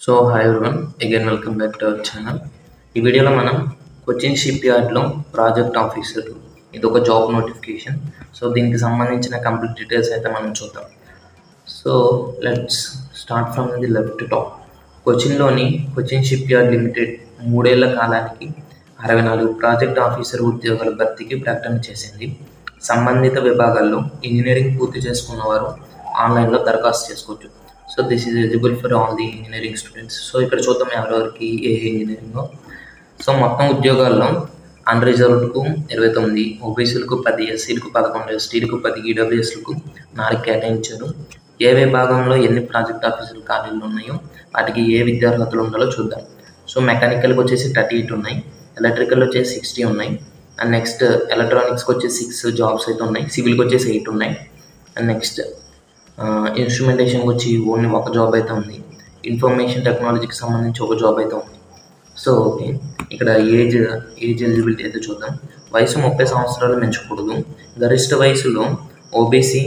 so hi everyone again welcome back to our channel ఈ వీడియోలో మనం కొచ్చిన్ షిప్ యార్డ్లో ప్రాజెక్ట్ ఆఫీసర్ ఇది ఒక జాబ్ నోటిఫికేషన్ సో దీనికి సంబంధించిన కంప్లీట్ డీటెయిల్స్ అయితే మనం చూద్దాం so let's start from the left top కొచ్చిన్లోని కొచ్చిన్ షిప్ యార్డ్ లిమిటెడ్ మూడేళ్ల కాలానికి అరవై నాలుగు ప్రాజెక్ట్ ఆఫీసర్ ఉద్యోగాల భర్తీకి ప్రకటన చేసింది సంబంధిత విభాగాల్లో ఇంజనీరింగ్ పూర్తి చేసుకున్న వారు ఆన్లైన్లో దరఖాస్తు చేసుకోవచ్చు so this is eligible for all the engineering students so ఇక్కడ చూద్దాం ఎవరెవరికి ఏ ఇంజనీరింగ్ సో మొత్తం ఉద్యోగాల్లో అన్రిజర్వ్డ్కు ఇరవై తొమ్మిది ఓబీసీలకు పది ఎస్సీలకు పదకొండు ఎస్టీలకు పది ఈడబ్ల్యూఎస్లకు నాలుగు కేటాయించారు ఏ విభాగంలో ఎన్ని ప్రాజెక్ట్ ఆఫీసులు ఖాళీలు ఉన్నాయో వాటికి ఏ విద్యార్హతలు ఉండాలో చూద్దాం సో మెకానికల్కి వచ్చేసి థర్టీ ఎయిట్ ఉన్నాయి ఎలక్ట్రికల్ వచ్చేసి సిక్స్టీ ఉన్నాయి అండ్ నెక్స్ట్ ఎలక్ట్రానిక్స్కి వచ్చేసి సిక్స్ జాబ్స్ అయితే ఉన్నాయి సివిల్కి వచ్చేసి ఎయిట్ ఉన్నాయి అండ్ నెక్స్ట్ ఇన్స్ట్రుమెంటేషన్కి వచ్చి ఓన్లీ ఒక జాబ్ అయితే ఉంది ఇన్ఫర్మేషన్ టెక్నాలజీకి సంబంధించి ఒక జాబ్ అయితే ఉంది సో ఓకే ఇక్కడ ఏజ్ ఏజ్ ఎలిజిబిలిటీ అయితే చూద్దాం వయసు ముప్పై సంవత్సరాలు పెంచకూడదు గరిష్ట వయసులో ఓబీసీ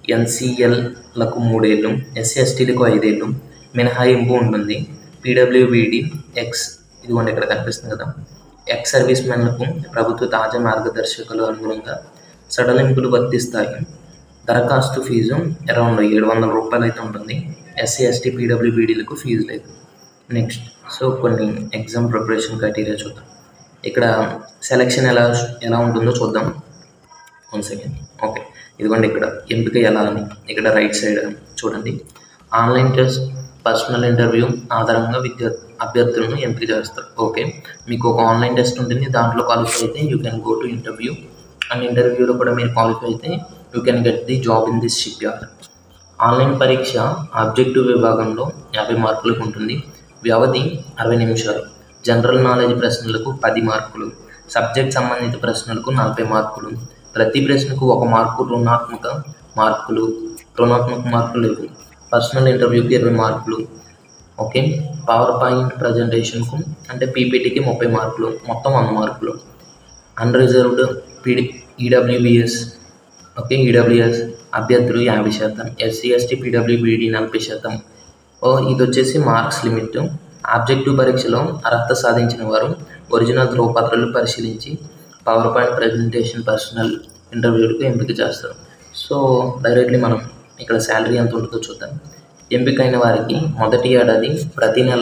ఎన్సిఎల్లకు మూడేళ్ళు ఎస్సీ ఎస్టీలకు ఐదేళ్ళు మినహాయింపు ఉంటుంది పీడబ్ల్యూబీడి ఎక్స్ ఇదిగోండి ఇక్కడ కనిపిస్తుంది కదా ఎక్స్ సర్వీస్ మెన్లకు ప్రభుత్వ తాజా మార్గదర్శకాలు అనుగుణంగా సడలింపులు వర్తిస్తాయి దరఖాస్తు ఫీజు అరౌండ్ ఏడు వందల రూపాయలు అయితే ఉంటుంది ఎస్సీ ఎస్టీ పీడబ్ల్యూబీడీలకు ఫీజు లేదు నెక్స్ట్ సో కొన్ని ఎగ్జామ్ ప్రిపరేషన్ క్రైటీరియా చూద్దాం ఇక్కడ సెలెక్షన్ ఎలా ఎలా ఉంటుందో చూద్దాం వన్ సెకండ్ ఓకే ఇదిగోండి ఇక్కడ ఎంపిక ఎలా అని ఇక్కడ రైట్ సైడ్ చూడండి ఆన్లైన్ టెస్ట్ పర్సనల్ ఇంటర్వ్యూ ఆధారంగా విద్యా అభ్యర్థులను ఎంపిక చేస్తారు ఓకే మీకు ఒక ఆన్లైన్ టెస్ట్ ఉంటుంది దాంట్లో క్వాలిఫై అయితే you can go to interview and ఇంటర్వ్యూలో కూడా మీరు క్వాలిఫై అయితే you can get the job in this shipyard online పరీక్ష ఆబ్జెక్టివ్ విభాగంలో యాభై మార్కులకు ఉంటుంది వ్యవధి అరవై నిమిషాలు జనరల్ నాలెడ్జ్ ప్రశ్నలకు పది మార్కులు సబ్జెక్ట్ సంబంధిత ప్రశ్నలకు నలభై మార్కులు ప్రతి ప్రశ్నకు ఒక మార్కు రుణాత్మక మార్కులు రుణాత్మక మార్కులు లేవు పర్సనల్ ఇంటర్వ్యూకి ఇరవై మార్కులు ఓకే పవర్ పాయింట్ ప్రజెంటేషన్కు అంటే పీపీటీకి ముప్పై మార్కులు మొత్తం వంద మార్కులు unreserved PD EWBS okay EWS అభ్యర్థులు యాభై శాతం ఎస్సీ ఎస్టీ పీడబ్ల్యూబీడీ నలభై శాతం ఓ ఇది వచ్చేసి మార్క్స్ లిమిట్ ఆబ్జెక్టివ్ పరీక్షలో అర్హత సాధించిన వారు ఒరిజినల్ ధ్రువపత్రాలు పరిశీలించి పవర్ పాయింట్ ప్రజెంటేషన్ పర్సనల్ ఇంటర్వ్యూలకు ఎంపిక చేస్తారు సో డైరెక్ట్లీ మనం ఇక్కడ శాలరీ ఎంత ఉంటుందో చూద్దాం ఎంపికైన వారికి మొదటి ఏడాది ప్రతి నెల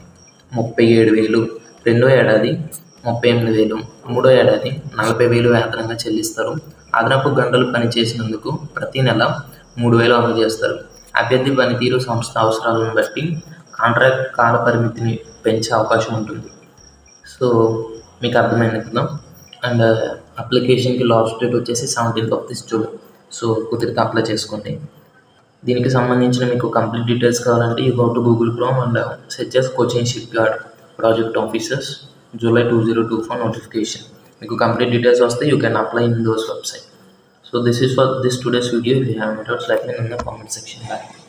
ముప్పై ఏడు వేలు రెండో ఏడాది ముప్పై ఎనిమిది వేలు మూడో ఏడాది నలభై వేలు వేతనంగా చెల్లిస్తారు అదనపు గంటలు పనిచేసినందుకు ప్రతి నెల మూడు వేలు అందజేస్తారు అభ్యర్థి పనితీరు సంస్థ అవసరాలను బట్టి కాంట్రాక్ట్ కాల పరిమితిని పెంచే అవకాశం ఉంటుంది సో మీకు అర్థమైంది కదా అండ్ అప్లికేషన్కి లాస్ట్ డేట్ వచ్చేసి seventeenth of this July so కుదిరితే అప్లై చేసుకోండి దీనికి సంబంధించిన మీకు కంప్లీట్ డీటెయిల్స్ కావాలంటే you go to Google Chrome and searches Cochin shipyard project officers July two zero two four notification మీకు కంప్లీట్ డీటెయిల్స్ వస్తే you can apply in those website so this is for this today's video you have methods like in the comment section bye